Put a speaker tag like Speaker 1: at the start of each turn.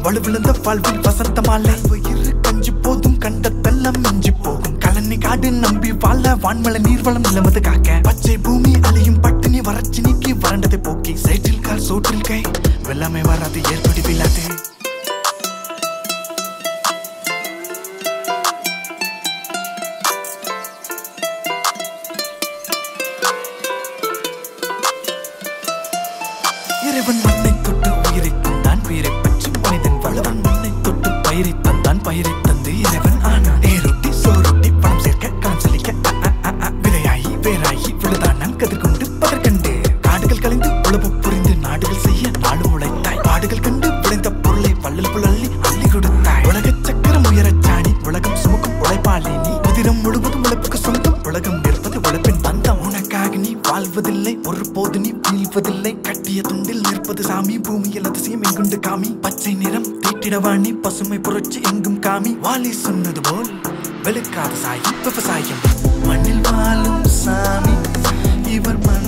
Speaker 1: வலுவிழந்த வாழ்வில் வசந்த மாலை இரு கஞ்சி போதும் கண்டத்தெல்லாம் மிஞ்சி போகும் கலனி காடு நம்பி வாழ வான்மலை நீர்வளம் நிலமது காக்க பச்சை பூமி அழியும் பட்டினி வறட்சி நீக்கி வறண்டதை போக்கி சேற்றில் கால் சோற்றில் கை வெள்ளமே வராது ஏற்படி விழாது இறைவன் மண்ணை தொட்டு உயிரை தந்தான் உயிரை பற்றி மனிதன் வளவன் மண்ணை தொட்டு பயிரை தந்தான் பயிரை தந்து இறைவன் ஆனான் ஏரொட்டி சோரொட்டி பணம் சேர்க்க களம் செழிக்க அ, அ, அ, அ, விதையாகி வேராகி விழுதானான் கதிர்கொண்டு பதற்கண்டு காடுகள் கலைந்து உழவு புரிந்து நாடுகள் செய்ய நாடு உழைத்தாய் பாடுகள் கண்டு விளைந்த பொருளை வள்ளல் புலள்ளி அள்ளி கொடுத்தாய் உலக சக்கரம் உயரச் சாணி உலகம் சுமக்கும் உழைப்பாளி நீ உதிரம் முழுவதும் உழைப்புக்கு சொந்தம் உலகம் நிற்பது உழைப்பின் பந்தம் உனக்காக நீ வாழ்வதில்லை ஒருபோது நீ வீழ்வதில்லை கட்டிய துண்டில் நிற்பது சாமி பூமியில் அதிசயம் எங்குண்டு காமி பச்சை நிறம் தீட்டிடவாணி பசுமை புரட்சி எங்கும் காமி வாலி சொன்னது போல் வெளுக்காத சாயம் விவசாயம் மண்ணில் வாழும் சாமி இவர் மன